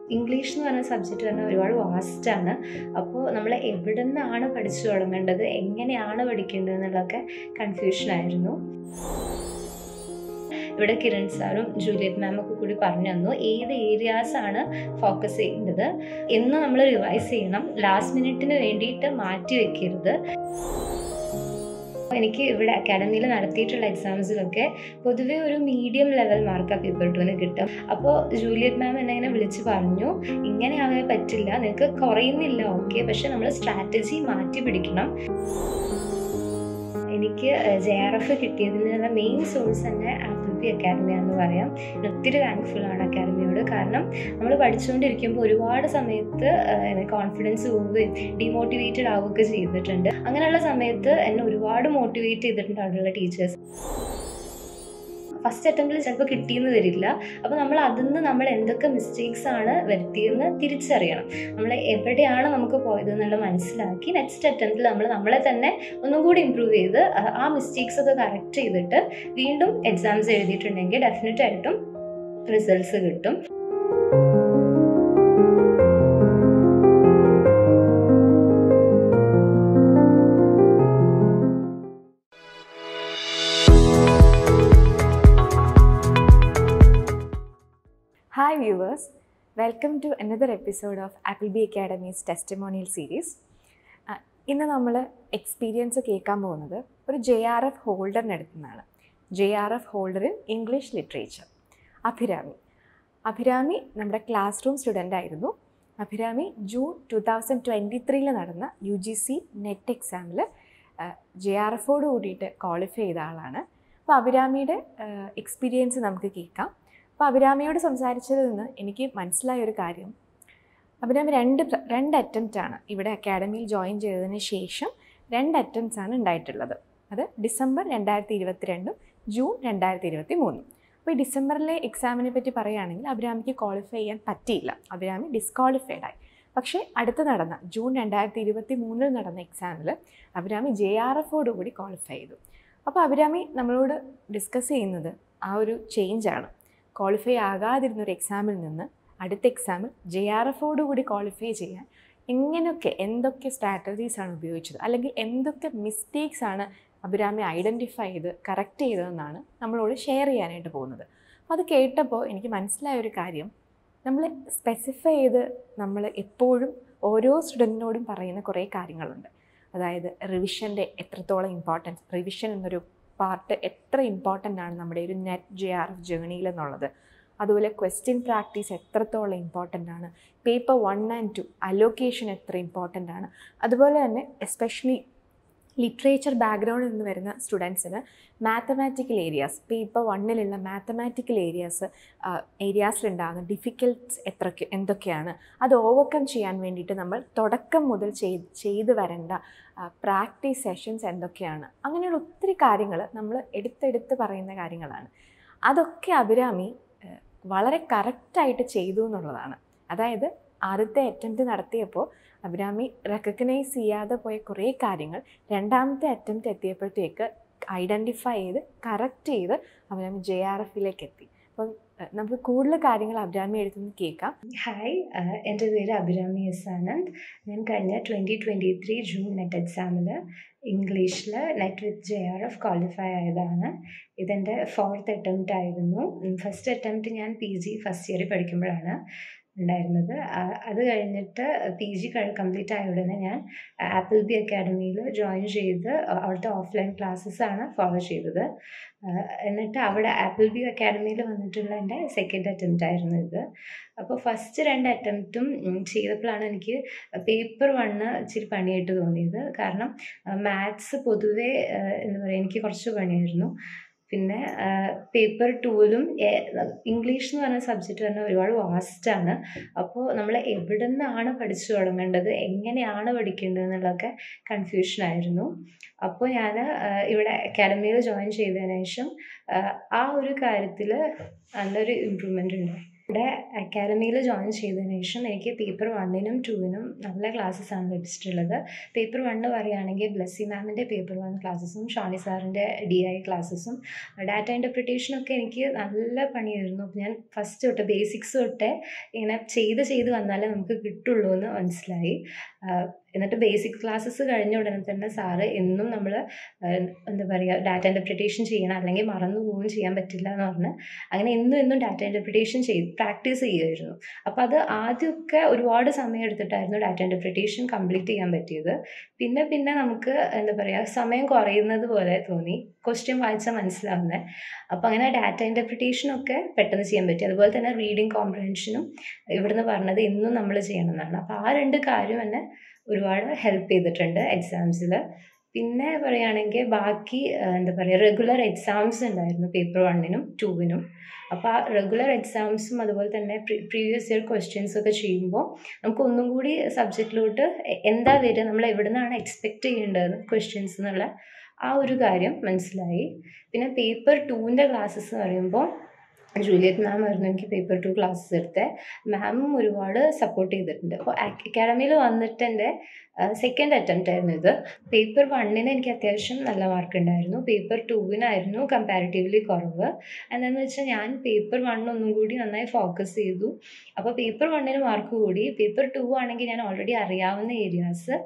English എന്ന് പറഞ്ഞ subject പറഞ്ഞാൽ ഒരുപാട് വാസ്റ്റാണ് അപ്പോൾ നമ്മൾ എവിടെ നിന്നാണ് പഠിച്ചു തുടങ്ങേണ്ടത് എങ്ങനെയാണ് പഠിക്കേണ്ടത് എന്നുള്ളതൊക്കെ കൺഫ്യൂഷനായിരുന്നു ഇവിടെ കിരൺ സാറും ജൂലിയറ്റ് മാം ഒക്കെ കൂടി പറഞ്ഞു തന്നു ഏത് ഏരിയാസ് ആണ് ഫോക്കസ് ചെയ്യേണ്ടത് എന്ന് നമ്മൾ റിവൈസ് ചെയ്യണം ലാസ്റ്റ് മിനിറ്റിന് വേണ്ടിയിട്ട് മാറ്റി വെക്കരുത് എനിക്ക് ഇവിടെ അക്കാഡമിയിൽ നടത്തിയിട്ടുള്ള എക്സാംസിലൊക്കെ പൊതുവേ ഒരു മീഡിയം ലെവൽ മാർക്കാണ് പേപ്പർ ടുവിന് കിട്ടും അപ്പോൾ ജൂലിയറ്റ് മാം എന്നെ ഇങ്ങനെ വിളിച്ച് പറഞ്ഞു ഇങ്ങനെ ആകാൻ പറ്റില്ല നിനക്ക് കുറയുന്നില്ല ഓക്കെ പക്ഷെ നമ്മൾ സ്ട്രാറ്റജി മാറ്റി പിടിക്കണം എനിക്ക് ജെ ആർ എഫ് കിട്ടിയതിനുള്ള മെയിൻ സോഴ്സ് തന്നെ ആപ്പിൾ പി അക്കാഡമിയാണെന്ന് പറയാം ഞാൻ ഒത്തിരി താങ്ക്ഫുൾ ആണ് അക്കാഡമിയോട് കാരണം നമ്മൾ പഠിച്ചുകൊണ്ടിരിക്കുമ്പോൾ ഒരുപാട് സമയത്ത് കോൺഫിഡൻസ് പോവുകയും ഡിമോട്ടിവേറ്റഡ് ആവുകയൊക്കെ ചെയ്തിട്ടുണ്ട് അങ്ങനെയുള്ള സമയത്ത് എന്നെ ഒരുപാട് മോട്ടിവേറ്റ് ചെയ്തിട്ടുണ്ട് അവിടെയുള്ള ടീച്ചേഴ്സ് ഫസ്റ്റ് അറ്റംപ്റ്റിൽ ചിലപ്പോൾ കിട്ടിയെന്ന് വരില്ല അപ്പോൾ നമ്മൾ അതിൽ നിന്ന് നമ്മൾ എന്തൊക്കെ മിസ്റ്റേക്സ് ആണ് വരുത്തിയെന്ന് തിരിച്ചറിയണം നമ്മൾ എവിടെയാണ് നമുക്ക് പോയത് എന്നുള്ള മനസ്സിലാക്കി നെക്സ്റ്റ് അറ്റംപ്റ്റിൽ നമ്മൾ നമ്മളെ തന്നെ ഒന്നും കൂടി ഇമ്പ്രൂവ് ചെയ്ത് ആ മിസ്റ്റേക്സ് ഒക്കെ കറക്റ്റ് ചെയ്തിട്ട് വീണ്ടും എക്സാംസ് എഴുതിയിട്ടുണ്ടെങ്കിൽ ഡെഫിനറ്റ് ആയിട്ടും റിസൾട്ട്സ് കിട്ടും Hi viewers, welcome to another episode of Appleby Academy's Testimonial Series. Uh, ഇന്ന് നമ്മൾ എക്സ്പീരിയൻസ് കേൾക്കാൻ പോകുന്നത് ഒരു ജെ ആർ എഫ് ഹോൾഡറിന് അടുത്തുനിന്നാണ് J R F holder in English literature Abhirami Abhirami നമ്മുടെ ക്ലാസ് റൂം സ്റ്റുഡൻ്റ് ആയിരുന്നു Abhirami June two thousand twenty ത്രീയിൽ നടന്ന യു ജി സി നെറ്റ് എക്സാമിൽ ജെ ആർ എഫോട് കൂടിയിട്ട് ക്വാളിഫൈ ചെയ്ത ആളാണ് അപ്പോൾ അഭിരാമിയുടെ എക്സ്പീരിയൻസ് നമുക്ക് കേൾക്കാം അപ്പോൾ അഭിരാമിയോട് സംസാരിച്ചതിൽ നിന്ന് എനിക്ക് മനസ്സിലായ ഒരു കാര്യം അഭിരാമി രണ്ട് രണ്ട് അറ്റംപ്റ്റ് ആണ് ഇവിടെ അക്കാഡമിയിൽ ജോയിൻ ചെയ്തതിന് ശേഷം രണ്ട് അറ്റംപ്റ്റ്സ് ആണ് ഉണ്ടായിട്ടുള്ളത് അത് ഡിസംബർ രണ്ടായിരത്തി ഇരുപത്തിരണ്ടും ജൂൺ രണ്ടായിരത്തി ഇരുപത്തി മൂന്നും അപ്പോൾ ഈ ഡിസംബറിലെ എക്സാമിനെ പറ്റി പറയുകയാണെങ്കിൽ അഭിരാമിക്ക് ക്വാളിഫൈ ചെയ്യാൻ പറ്റിയില്ല അഭിരാമി ഡിസ്ക്വാളിഫൈഡ് ആയി പക്ഷേ അടുത്ത് നടന്ന ജൂൺ രണ്ടായിരത്തി ഇരുപത്തി മൂന്നിൽ നടന്ന എക്സാമിൽ അഭിരാമി ജെ ആർ എഫോട് കൂടി ക്വാളിഫൈ ചെയ്തു അപ്പോൾ അഭിരാമി നമ്മളോട് ഡിസ്കസ് ചെയ്യുന്നത് ആ ഒരു ചേഞ്ചാണ് ക്വാളിഫൈ ആകാതിരുന്ന ഒരു എക്സാമിൽ നിന്ന് അടുത്ത എക്സാമിൽ ജെ ആർ എഫോട് കൂടി ക്വാളിഫൈ ചെയ്യാൻ എങ്ങനെയൊക്കെ എന്തൊക്കെ സ്ട്രാറ്റജീസ് ആണ് ഉപയോഗിച്ചത് അല്ലെങ്കിൽ എന്തൊക്കെ മിസ്റ്റേക്സ് ആണ് അഭിരാമി ഐഡൻറ്റിഫൈ ചെയ്ത് കറക്റ്റ് ചെയ്തതെന്നാണ് നമ്മളോട് ഷെയർ ചെയ്യാനായിട്ട് പോകുന്നത് അപ്പോൾ അത് കേട്ടപ്പോൾ എനിക്ക് മനസ്സിലായ ഒരു കാര്യം നമ്മൾ സ്പെസിഫൈ ചെയ്ത് നമ്മൾ എപ്പോഴും ഓരോ സ്റ്റുഡൻറ്റിനോടും പറയുന്ന കുറേ കാര്യങ്ങളുണ്ട് അതായത് റിവിഷൻ്റെ എത്രത്തോളം ഇമ്പോർട്ടൻസ് റിവിഷൻ എന്നൊരു പാർട്ട് എത്ര ഇമ്പോർട്ടൻ്റ് ആണ് നമ്മുടെ ഒരു നെറ്റ് ജെ ആർ എഫ് ജേണിയിൽ എന്നുള്ളത് അതുപോലെ ക്വസ്റ്റ്യൻ പ്രാക്ടീസ് എത്രത്തോളം ഇമ്പോർട്ടൻ്റ് ആണ് paper one and two allocation എത്ര ഇമ്പോർട്ടൻ്റ് ആണ് അതുപോലെ തന്നെ എസ്പെഷ്യലി ലിറ്ററേച്ചർ ബാക്ക്ഗ്രൗണ്ടിൽ നിന്ന് വരുന്ന സ്റ്റുഡൻസിന് മാത്തമാറ്റിക്കൽ ഏരിയാസ് പേപ്പർ വണ്ണിലുള്ള മാത്തമാറ്റിക്കൽ ഏരിയാസ് ഏരിയാസിലുണ്ടാകുന്ന ഡിഫിക്കൽട്ട്സ് എത്രയ്ക്ക് എന്തൊക്കെയാണ് അത് ഓവർകം ചെയ്യാൻ വേണ്ടിയിട്ട് നമ്മൾ തുടക്കം മുതൽ ചെയ്ത് ചെയ്തു വരേണ്ട പ്രാക്ടീസ് സെഷൻസ് എന്തൊക്കെയാണ് അങ്ങനെയുള്ള ഒത്തിരി കാര്യങ്ങൾ നമ്മൾ എടുത്തെടുത്ത് പറയുന്ന കാര്യങ്ങളാണ് അതൊക്കെ അഭിരാമി വളരെ കറക്റ്റായിട്ട് ചെയ്തു എന്നുള്ളതാണ് അതായത് ആദ്യത്തെ അറ്റംപ്റ്റ് നടത്തിയപ്പോൾ അഭിരാമി റെക്കഗ്നൈസ് ചെയ്യാതെ പോയ കുറേ കാര്യങ്ങൾ രണ്ടാമത്തെ അറ്റംപ്റ്റ് എത്തിയപ്പോഴത്തേക്ക് ഐഡൻറ്റിഫൈ ചെയ്ത് കറക്റ്റ് ചെയ്ത് അഭിരാമി ജെ ആർ എഫിലേക്ക് എത്തി അപ്പം നമുക്ക് കൂടുതൽ കാര്യങ്ങൾ അഭിരാമി എഴുതുന്നത് കേൾക്കാം ഹായ് എൻ്റെ പേര് അഭിരാമി എസ് ആനന്ദ് ഞാൻ കഴിഞ്ഞ twenty twenty three June net എക്സാമിൽ ഇംഗ്ലീഷിൽ net with J R F qualify ആയതാണ് ഇതെൻ്റെ ഫോർത്ത് അറ്റംപ്റ്റ് ആയിരുന്നു ഫസ്റ്റ് അറ്റംപ്റ്റ് ഞാൻ പി ജി ഫസ്റ്റ് ഇയറിൽ പഠിക്കുമ്പോഴാണ് ഉണ്ടായിരുന്നത് അത് കഴിഞ്ഞിട്ട് പി ജി കംപ്ലീറ്റ് ആയ ഉടനെ ഞാൻ ആപ്പിൾ ബി അക്കാഡമിയിൽ ജോയിൻ ചെയ്ത് അവിടുത്തെ ഓഫ്ലൈൻ ക്ലാസ്സസ് ആണ് ഫോളോ ചെയ്തത് എന്നിട്ട് അവിടെ ആപ്പിൾ ബി അക്കാഡമിയിൽ വന്നിട്ടുള്ള എൻ്റെ സെക്കൻഡ് അറ്റംപ്റ്റ് ആയിരുന്നു ഇത് അപ്പോൾ ഫസ്റ്റ് രണ്ട് അറ്റംപ്റ്റും ചെയ്തപ്പോഴാണ് എനിക്ക് പേപ്പർ വണ്ണ് ഇച്ചിരി പണിയായിട്ട് തോന്നിയത് കാരണം മാത്സ് പൊതുവേ എന്താ പറയുക എനിക്ക് കുറച്ച് പണിയായിരുന്നു പിന്നെ പേപ്പർ ടൂവിലും ഇംഗ്ലീഷ് എന്ന് പറഞ്ഞ സബ്ജക്റ്റ് പറഞ്ഞാൽ ഒരുപാട് വാസ്റ്റാണ് അപ്പോൾ നമ്മൾ എവിടെ നിന്നാണ് പഠിച്ചു തുടങ്ങേണ്ടത് എങ്ങനെയാണ് പഠിക്കേണ്ടത് എന്നുള്ളതൊക്കെ കൺഫ്യൂഷനായിരുന്നു അപ്പോൾ ഞാൻ ഇവിടെ അക്കാഡമിയിൽ ജോയിൻ ചെയ്തതിന് ശേഷം ആ ഒരു കാര്യത്തിൽ നല്ലൊരു ഇമ്പ്രൂവ്മെൻ്റ് ഉണ്ടായി ഇവിടെ അക്കാഡമിയിൽ ജോയിൻ ചെയ്തതിന് ശേഷം എനിക്ക് പേപ്പർ വണ്ണിനും ടൂവിനും നല്ല ക്ലാസ്സസ് ആണ് ലഭിച്ചിട്ടുള്ളത് പേപ്പർ വണ്ണ് പറയുകയാണെങ്കിൽ ബ്ലസ്സി മാമിൻ്റെ പേപ്പർ വൺ ക്ലാസ്സസും ഷാനി സാറിൻ്റെ ഡി ഐ ക്ലാസ്സസും ഡാറ്റ ഇൻ്റർപ്രിട്ടേഷനൊക്കെ എനിക്ക് നല്ല പണിയായിരുന്നു അപ്പോൾ ഞാൻ ഫസ്റ്റ് തൊട്ട് ബേസിക്സ് തൊട്ടേ ഇങ്ങനെ ചെയ്ത് ചെയ്ത് വന്നാലേ നമുക്ക് കിട്ടുള്ളൂ എന്ന് മനസ്സിലായി എന്നിട്ട് ബേസിക് ക്ലാസ്സസ് കഴിഞ്ഞ ഉടനെ തന്നെ സാറ് എന്നും നമ്മൾ എന്താ പറയുക ഡാറ്റ ഇൻ്റർപ്രിട്ടേഷൻ ചെയ്യണം അല്ലെങ്കിൽ മറന്നു പോവുകയും ചെയ്യാൻ പറ്റില്ല എന്ന് പറഞ്ഞ് അങ്ങനെ എന്നും എന്നും ഡാറ്റ ഇൻ്റർപ്രിട്ടേഷൻ ചെയ്ത് പ്രാക്ടീസ് ചെയ്യുമായിരുന്നു അപ്പോൾ അത് ആദ്യമൊക്കെ ഒരുപാട് സമയം എടുത്തിട്ടായിരുന്നു ഡാറ്റ ഇൻ്റർപ്രിട്ടേഷൻ കംപ്ലീറ്റ് ചെയ്യാൻ പറ്റിയത് പിന്നെ പിന്നെ നമുക്ക് എന്താ പറയുക സമയം കുറയുന്നത് പോലെ തോന്നി ക്വസ്റ്റ്യൻ വായിച്ചാൽ മനസ്സിലാവുന്നത് അപ്പോൾ അങ്ങനെ ഡാറ്റ ഇൻ്റർപ്രിട്ടേഷനൊക്കെ പെട്ടെന്ന് ചെയ്യാൻ പറ്റി അതുപോലെ തന്നെ റീഡിങ് കോംപ്രഹെൻഷനും ഇവിടുന്ന് പറഞ്ഞത് എന്നും നമ്മൾ ചെയ്യണമെന്നാണ് അപ്പോൾ ആ രണ്ട് കാര്യം എന്നെ ഒരുപാട് ഹെൽപ്പ് ചെയ്തിട്ടുണ്ട് എക്സാംസിൽ പിന്നെ പറയുകയാണെങ്കിൽ ബാക്കി എന്താ പറയുക റെഗുലർ എക്സാംസ് ഉണ്ടായിരുന്നു പേപ്പർ വണ്ണിനും ടൂവിനും അപ്പോൾ ആ റെഗുലർ എക്സാംസും അതുപോലെ തന്നെ പ്രീവിയസ് ഇയർ ക്വസ്റ്റ്യൻസ് ഒക്കെ ചെയ്യുമ്പോൾ നമുക്ക് ഒന്നും കൂടി സബ്ജക്റ്റിലോട്ട് എന്താ വരിക നമ്മൾ എവിടെ നിന്നാണ് എക്സ്പെക്റ്റ് ചെയ്യേണ്ടത് ക്വസ്റ്റ്യൻസ് എന്നുള്ള ആ ഒരു കാര്യം മനസ്സിലായി പിന്നെ പേപ്പർ ടൂവിൻ്റെ ക്ലാസ്സസ് എന്ന് പറയുമ്പോൾ ജൂലിയറ്റ് മാം ആയിരുന്നു എനിക്ക് പേപ്പർ ടു ക്ലാസ്സസ് എടുത്തത് മാമും ഒരുപാട് സപ്പോർട്ട് ചെയ്തിട്ടുണ്ട് അപ്പോൾ അക്കാഡമിയിൽ വന്നിട്ട് എൻ്റെ സെക്കൻഡ് അറ്റംപ്റ്റ് ആയിരുന്നു ഇത് പേപ്പർ വണ്ണിന് എനിക്ക് അത്യാവശ്യം നല്ല മാർക്ക് ഉണ്ടായിരുന്നു പേപ്പർ ടൂവിനായിരുന്നു കമ്പാരിറ്റീവ്ലി കുറവ് എന്താണെന്ന് വെച്ചാൽ ഞാൻ പേപ്പർ വൺ ഒന്നും കൂടി നന്നായി ഫോക്കസ് ചെയ്തു അപ്പോൾ പേപ്പർ വണ്ണിന് മാർക്ക് കൂടി പേപ്പർ ടു ആണെങ്കിൽ ഞാൻ ഓൾറെഡി അറിയാവുന്ന ഏരിയാസ്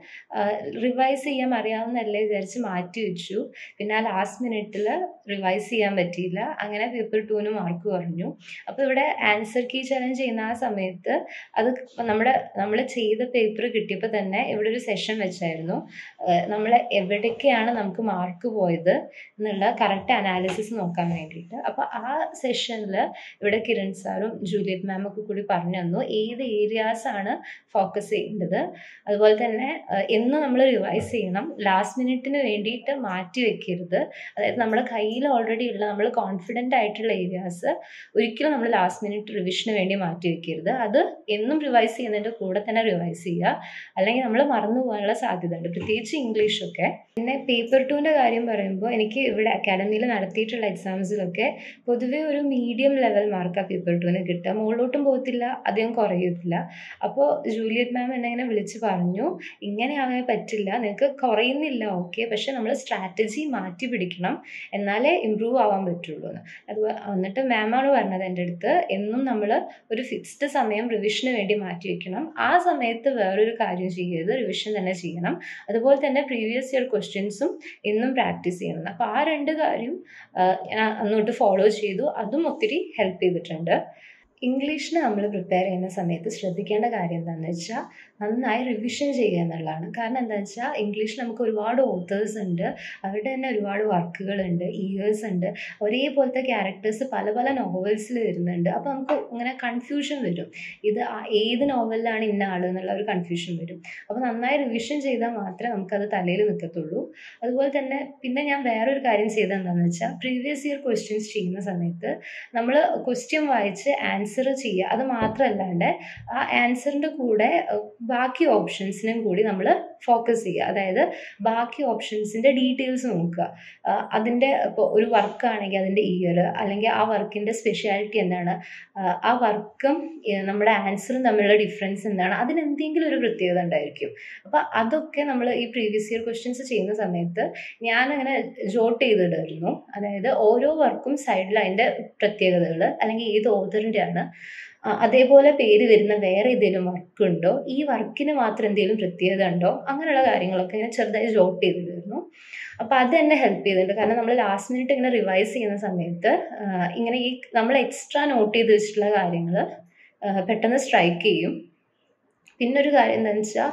റിവൈസ് ചെയ്യാൻ അറിയാവുന്നല്ലേ വിചാരിച്ച് മാറ്റി വെച്ചു പിന്നെ ആ ലാസ്റ്റ് മിനിറ്റിൽ റിവൈസ് ചെയ്യാൻ പറ്റിയില്ല അങ്ങനെ പേപ്പർ ടുവിന് മാർക്ക് കുറഞ്ഞു അപ്പോൾ ഇവിടെ ആൻസർ കീ ചലഞ്ച് ചെയ്യുന്ന ആ സമയത്ത് അത് നമ്മുടെ നമ്മൾ ചെയ്ത പേപ്പർ കിട്ടിയപ്പോൾ തന്നെ ഇവിടെ ഒരു സെഷൻ വെച്ചായിരുന്നു നമ്മൾ എവിടേക്കാണ് നമുക്ക് മാർക്ക് പോയത് എന്നുള്ള കറക്റ്റ് അനാലിസിസ് നോക്കാൻ വേണ്ടിയിട്ട് അപ്പോൾ ആ സെഷനിൽ ഇവിടെ കിരൺ സാറും ജൂലിയറ്റ് മാം ഒക്കെ കൂടി പറഞ്ഞു തന്നു ഏത് ഏരിയാസ് ആണ് ഫോക്കസ് ചെയ്യേണ്ടത് അതുപോലെ തന്നെ എന്നും നമ്മൾ റിവൈസ് ചെയ്യണം ലാസ്റ്റ് മിനിറ്റിന് വേണ്ടിയിട്ട് മാറ്റി വെക്കരുത് അതായത് നമ്മുടെ കയ്യിൽ ഓൾറെഡി ഉള്ള നമ്മൾ കോൺഫിഡൻ്റ് ആയിട്ടുള്ള ഏരിയാസ് ഒരിക്കലും നമ്മൾ ലാസ്റ്റ് മിനിറ്റ് റിവിഷന് വേണ്ടി മാറ്റി വെക്കരുത് അത് എന്നും റിവൈസ് ചെയ്യുന്നതിൻ്റെ കൂടെ തന്നെ റിവൈസ് ചെയ്യുക അല്ലെങ്കിൽ നമ്മൾ മറന്നു പോകാനുള്ള സാധ്യത ഉണ്ട് പ്രത്യേകിച്ച് ഇംഗ്ലീഷൊക്കെ പിന്നെ പേപ്പർ ടുവിൻ്റെ കാര്യം പറയുമ്പോൾ എനിക്ക് ഇവിടെ അക്കാഡമിയിൽ നടത്തിയിട്ടുള്ള എക്സാംസിലൊക്കെ പൊതുവേ ഒരു മീഡിയം ലെവൽ മാർക്കാണ് പേപ്പർ ടുവിന് കിട്ടുക മുകളിലോട്ടും പോകത്തില്ല അധികം കുറയത്തില്ല അപ്പോൾ ജൂലിയറ്റ് മാം എന്നെ ഇങ്ങനെ വിളിച്ച് പറഞ്ഞു ഇങ്ങനെ ആവാൻ പറ്റില്ല നിങ്ങൾക്ക് കുറയുന്നില്ല ഓക്കെ പക്ഷെ നമ്മൾ സ്ട്രാറ്റജി മാറ്റി പിടിക്കണം എന്നാലേ ഇമ്പ്രൂവ് ആവാൻ പറ്റുള്ളൂ എന്ന് അത് എന്നിട്ട് മാമാണ് പറഞ്ഞത് എൻ്റെ അടുത്ത് എന്നും നമ്മൾ ഒരു ഫിക്സ്ഡ് സമയം റിവിഷന് വേണ്ടി മാറ്റി വെക്കണം ആ സമയത്ത് വേറൊരു കാര്യം ചെയ്യരുത് റിവിഷൻ തന്നെ ചെയ്യണം അതുപോലെ തന്നെ പ്രീവിയസ് ഇയർ ക്വസ്റ്റ്യൻസും എന്നും പ്രാക്ടീസ് ചെയ്യണം അപ്പോൾ ആ രണ്ട് കാര്യം ഞാൻ അന്നോട്ട് ഫോളോ ചെയ്തു അതും ഒത്തിരി ഹെൽപ്പ് ചെയ്തിട്ടുണ്ട് ഇംഗ്ലീഷിന് നമ്മൾ പ്രിപ്പയർ ചെയ്യുന്ന സമയത്ത് ശ്രദ്ധിക്കേണ്ട കാര്യം എന്താണെന്ന് വെച്ചാൽ നന്നായി റിവിഷൻ ചെയ്യുക എന്നുള്ളതാണ് കാരണം എന്താണെന്ന് വെച്ചാൽ ഇംഗ്ലീഷിൽ നമുക്ക് ഒരുപാട് ഓത്തേഴ്സ് ഉണ്ട് അവരുടെ തന്നെ ഒരുപാട് വർക്കുകളുണ്ട് ഇയേഴ്സ് ഉണ്ട് ഒരേപോലത്തെ ക്യാരക്ടേഴ്സ് പല പല നോവൽസിൽ വരുന്നുണ്ട് അപ്പോൾ നമുക്ക് ഇങ്ങനെ കൺഫ്യൂഷൻ വരും ഇത് ഏത് നോവലിലാണ് ഇന്ന ആൾ എന്നുള്ള ഒരു കൺഫ്യൂഷൻ വരും അപ്പോൾ നന്നായി റിവിഷൻ ചെയ്താൽ മാത്രമേ നമുക്കത് തലയിൽ നിൽക്കത്തുള്ളൂ അതുപോലെ തന്നെ പിന്നെ ഞാൻ വേറൊരു കാര്യം ചെയ്തത് എന്താണെന്ന് വെച്ചാൽ പ്രീവിയസ് ഇയർ ക്വസ്റ്റ്യൻസ് ചെയ്യുന്ന സമയത്ത് നമ്മൾ ക്വസ്റ്റ്യൻ വായിച്ച് ആൻസർ ചെയ്യുക അത് മാത്രമല്ലാണ്ട് ആ ആൻസറിൻ്റെ കൂടെ ബാക്കി ഓപ്ഷൻസിനും കൂടി നമ്മൾ ഫോക്കസ് ചെയ്യുക അതായത് ബാക്കി ഓപ്ഷൻസിൻ്റെ ഡീറ്റെയിൽസ് നോക്കുക അതിൻ്റെ ഇപ്പോൾ ഒരു വർക്കാണെങ്കിൽ അതിൻ്റെ ഇയർ അല്ലെങ്കിൽ ആ വർക്കിൻ്റെ സ്പെഷ്യാലിറ്റി എന്താണ് ആ വർക്കും നമ്മുടെ ആൻസറും തമ്മിലുള്ള ഡിഫറൻസ് എന്താണ് അതിന് എന്തെങ്കിലും ഒരു പ്രത്യേകത ഉണ്ടായിരിക്കും അപ്പോൾ അതൊക്കെ നമ്മൾ ഈ പ്രീവിയസ് ഇയർ ക്വസ്റ്റ്യൻസ് ചെയ്യുന്ന സമയത്ത് ഞാനങ്ങനെ ജോട്ട് ചെയ്തിടായിരുന്നു അതായത് ഓരോ വർക്കും സൈഡിൽ അതിൻ്റെ പ്രത്യേകതകൾ അല്ലെങ്കിൽ ഏത് ഓതറിൻ്റെ ആണ് അതേപോലെ പേര് വരുന്ന വേറെ ഏതെങ്കിലും വർക്ക് ഉണ്ടോ ഈ വർക്കിന് മാത്രം എന്തെങ്കിലും പ്രത്യേകത ഉണ്ടോ അങ്ങനെയുള്ള കാര്യങ്ങളൊക്കെ ഇങ്ങനെ ചെറുതായി ജോട്ട് ചെയ്തിരുന്നു അപ്പോൾ അത് എന്നെ ഹെൽപ്പ് ചെയ്തിട്ടുണ്ട് കാരണം നമ്മൾ ലാസ്റ്റ് മിനിറ്റ് ഇങ്ങനെ റിവൈസ് ചെയ്യുന്ന സമയത്ത് ഇങ്ങനെ ഈ നമ്മൾ എക്സ്ട്രാ നോട്ട് ചെയ്ത് വെച്ചിട്ടുള്ള കാര്യങ്ങൾ പെട്ടെന്ന് സ്ട്രൈക്ക് ചെയ്യും പിന്നൊരു കാര്യം എന്താണെന്ന് വെച്ചാൽ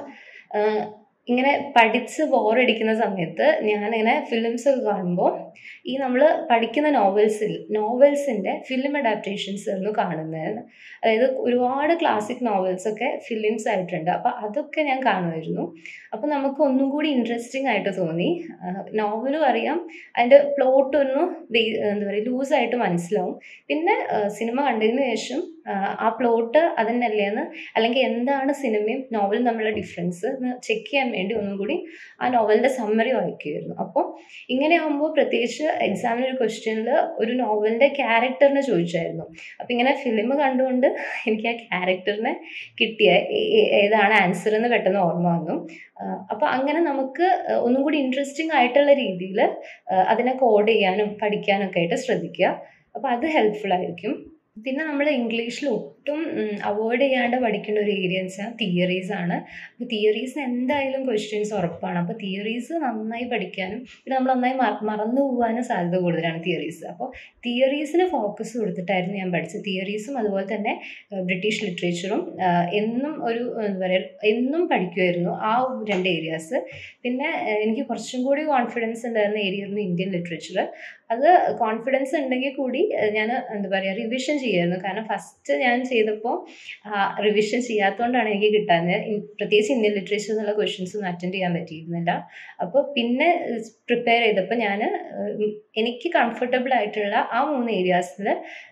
ഇങ്ങനെ പഠിച്ച് ബോറടിക്കുന്ന സമയത്ത് ഞാനിങ്ങനെ ഫിലിംസ് ഒക്കെ കാണുമ്പോൾ ഈ നമ്മൾ പഠിക്കുന്ന നോവൽസിൽ നോവൽസിൻ്റെ ഫിലിം അഡാപ്റ്റേഷൻസ് ആയിരുന്നു കാണുന്നത് അതായത് ഒരുപാട് ക്ലാസിക് നോവൽസ് ഒക്കെ ഫിലിംസ് ആയിട്ടുണ്ട് അപ്പോൾ അതൊക്കെ ഞാൻ കാണുമായിരുന്നു അപ്പോൾ നമുക്ക് ഒന്നും കൂടി ഇൻട്രസ്റ്റിംഗ് ആയിട്ട് തോന്നി നോവലും അറിയാം അതിൻ്റെ പ്ലോട്ട് ഒന്ന് എന്താ പറയുക ലൂസായിട്ട് മനസ്സിലാവും പിന്നെ സിനിമ കണ്ടതിന് ശേഷം ആ പ്ലോട്ട് അതന്നെല്ലേന്ന് അല്ലെങ്കിൽ എന്താണ് സിനിമയും നോവലും തമ്മിലുള്ള ഡിഫറൻസ് എന്ന് ചെക്ക് ചെയ്യാൻ വേണ്ടി ഒന്നും കൂടി ആ നോവലിൻ്റെ സമ്മറി വായിക്കുമായിരുന്നു അപ്പോൾ ഇങ്ങനെ ആകുമ്പോൾ പ്രത്യേകിച്ച് പ്രത്യേകിച്ച് എക്സാമിന് ഒരു ക്വസ്റ്റ്യനിൽ ഒരു നോവലിൻ്റെ ക്യാരക്ടറിനെ ചോദിച്ചായിരുന്നു അപ്പം ഇങ്ങനെ ഫിലിം കണ്ടുകൊണ്ട് എനിക്ക് ആ ക്യാരക്ടറിനെ കിട്ടിയ ഏ- ഏ- ഏതാണ് ആൻസർ എന്ന് പെട്ടെന്ന് ഓർമ്മ വന്നു അപ്പോൾ അങ്ങനെ നമുക്ക് ഒന്നും കൂടി ഇൻട്രസ്റ്റിംഗ് ആയിട്ടുള്ള രീതിയിൽ അതിനെ കോഡ് ചെയ്യാനും പഠിക്കാനും ഒക്കെ ആയിട്ട് ശ്രദ്ധിക്കുക അപ്പോൾ അത് ഹെൽപ്ഫുൾ ആയിരിക്കും പിന്നെ നമ്മൾ ഇംഗ്ലീഷിൽ ഒട്ടും അവോയ്ഡ് ചെയ്യാണ്ട് പഠിക്കേണ്ട ഒരു ഏരിയ എന്ന് വെച്ചാൽ തിയറീസ് ആണ് അപ്പോൾ തിയറീസ് എന്തായാലും ക്വസ്റ്റ്യൻസ് ഉറപ്പാണ് അപ്പോൾ തിയറീസ് നന്നായി പഠിക്കാനും പിന്നെ നമ്മൾ നന്നായി മ- മറന്നു പോകാനും സാധ്യത കൂടുതലാണ് തിയറീസ് അപ്പോൾ തിയറീസിന് ഫോക്കസ് കൊടുത്തിട്ടായിരുന്നു ഞാൻ പഠിച്ചത് തിയറീസും അതുപോലെ തന്നെ ഏഹ്, ബ്രിട്ടീഷ് ലിറ്ററേച്ചറും ആഹ്, എന്നും ഒരു എന്താ പറയുക എന്നും പഠിക്കുമായിരുന്നു ആ രണ്ട് ഏരിയാസ് പിന്നെ ഏഹ്, എനിക്ക് കുറച്ചും കൂടി കോൺഫിഡൻസ് ഉണ്ടായിരുന്ന ഏരിയ ആയിരുന്നു ഇന്ത്യൻ ലിറ്ററേച്ചർ അത് കോൺഫിഡൻസ് ഉണ്ടെങ്കിൽ കൂടി ഞാൻ എന്താ പറയുക റിവിഷൻ ചെയ്യായിരുന്നു കാരണം ഫസ്റ്റ് ഞാൻ ചെയ്തപ്പോൾ റിവിഷൻ ചെയ്യാത്തതുകൊണ്ടാണ് എനിക്ക് കിട്ടാഞ്ഞത് ഇൻ- പ്രത്യേകിച്ച് ഇന്ത്യൻ ലിറ്ററേച്ചർ എന്നുള്ള ക്വസ്റ്റ്യൻസ് ഒന്നും അറ്റൻഡ് ചെയ്യാൻ പറ്റിയിരുന്നില്ല അപ്പോൾ പിന്നെ പ്രിപ്പയർ ചെയ്തപ്പോൾ ഞാൻ എനിക്ക് കംഫർട്ടബിൾ ആയിട്ടുള്ള ആ മൂന്ന് ഏരിയാസിൽ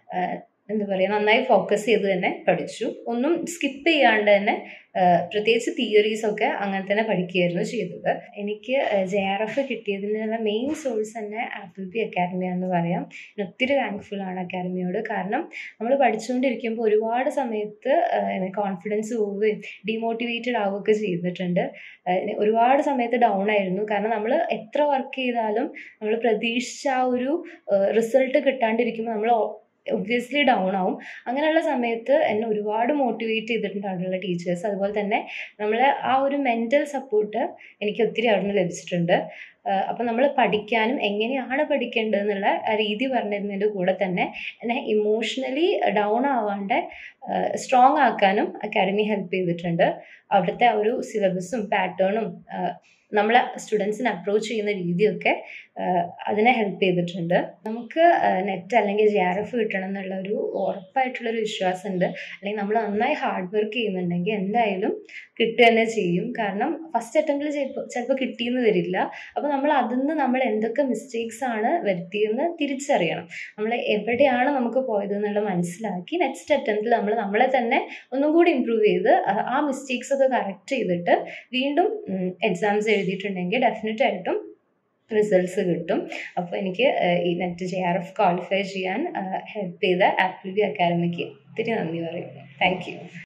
എന്താ പറയുക നന്നായി ഫോക്കസ് ചെയ്ത് തന്നെ പഠിച്ചു ഒന്നും സ്കിപ്പ് ചെയ്യാണ്ട് തന്നെ ആഹ് പ്രത്യേകിച്ച് തിയറീസ് ഒക്കെ അങ്ങനെ തന്നെ പഠിക്കുകയായിരുന്നു ചെയ്തത് എനിക്ക് ജെ ആർ എഫ് കിട്ടിയതിനുള്ള മെയിൻ സോഴ്സ് തന്നെ ആപ്പിൾ ബി അക്കാഡമി എന്ന് പറയാം ഞാൻ ഒത്തിരി താങ്ക്ഫുൾ ആണ് അക്കാഡമിയോട് കാരണം നമ്മൾ പഠിച്ചുകൊണ്ടിരിക്കുമ്പോൾ ഒരുപാട് സമയത്ത് കോൺഫിഡൻസ് പോവുകയും ഡിമോട്ടിവേറ്റഡ് ആവുകയൊക്കെ ചെയ്തിട്ടുണ്ട് ആഹ് ഒരുപാട് സമയത്ത് ഡൗൺ ആയിരുന്നു കാരണം നമ്മൾ എത്ര വർക്ക് ചെയ്താലും നമ്മൾ പ്രതീക്ഷിച്ച ആ ഒരു റിസൾട്ട് കിട്ടാണ്ടിരിക്കുമ്പോൾ നമ്മൾ ഒബ്വിയസ്ലി ഡൗൺ ആവും അങ്ങനെയുള്ള സമയത്ത് എന്നെ ഒരുപാട് മോട്ടിവേറ്റ് ചെയ്തിട്ടുണ്ട് അവിടെയുള്ള ടീച്ചേഴ്സ് അതുപോലെ തന്നെ നമ്മളെ ആ ഒരു മെൻ്റൽ സപ്പോർട്ട് എനിക്ക് ഒത്തിരി അവിടെ നിന്ന് ലഭിച്ചിട്ടുണ്ട് അപ്പം നമ്മൾ പഠിക്കാനും എങ്ങനെയാണ് പഠിക്കേണ്ടത് എന്നുള്ള ആ രീതി പറഞ്ഞിരുന്നതിൻ്റെ കൂടെ തന്നെ എന്നെ ഇമോഷണലി ഡൗൺ ആവാണ്ട് സ്ട്രോങ് ആക്കാനും അക്കാഡമി ഹെൽപ്പ് ചെയ്തിട്ടുണ്ട് അവിടുത്തെ ആ ഒരു സിലബസും പാറ്റേണും നമ്മളെ സ്റ്റുഡൻസിനെ അപ്രോച്ച് ചെയ്യുന്ന രീതിയൊക്കെ ആഹ് അതിനെ ഹെൽപ്പ് ചെയ്തിട്ടുണ്ട് നമുക്ക് നെറ്റ് അല്ലെങ്കിൽ ജെ ആർ എഫ് കിട്ടണം എന്നുള്ള ഒരു ഉറപ്പായിട്ടുള്ളൊരു വിശ്വാസമുണ്ട് അല്ലെങ്കിൽ നമ്മൾ നന്നായി ഹാർഡ് വർക്ക് ചെയ്യുന്നുണ്ടെങ്കിൽ എന്തായാലും കിട്ടുക തന്നെ ചെയ്യും കാരണം ഫസ്റ്റ് അറ്റംപ്റ്റിൽ ചിലപ്പോൾ ചിലപ്പോൾ കിട്ടിയെന്ന് വരില്ല അപ്പോൾ നമ്മൾ അതിൽ നിന്ന് നമ്മൾ എന്തൊക്കെ മിസ്റ്റേക്സ് ആണ് വരുത്തിയെന്ന് തിരിച്ചറിയണം നമ്മൾ എവിടെയാണ് നമുക്ക് പോയത് എന്നുള്ളത് മനസ്സിലാക്കി നെക്സ്റ്റ് അറ്റംപ്റ്റിൽ നമ്മൾ നമ്മളെ തന്നെ ഒന്നും കൂടി ഇമ്പ്രൂവ് ചെയ്ത് ആ- ആ മിസ്റ്റേക്സ് ഒക്കെ കറക്റ്റ് ചെയ്തിട്ട് വീണ്ടും എക്സാംസ് എഴുതിയിട്ടുണ്ടെങ്കിൽ ഡെഫിനറ്റ് ആയിട്ടും റിസൾട്ട്സ് കിട്ടും അപ്പോൾ എനിക്ക് ഏഹ്, ഈ NET J R F qualify ചെയ്യാൻ ഹെൽപ്പ് ചെയ്ത ആപ്പിൾ ബി അക്കാഡമിക്ക് ഒത്തിരി നന്ദി പറയുന്നു താങ്ക് യു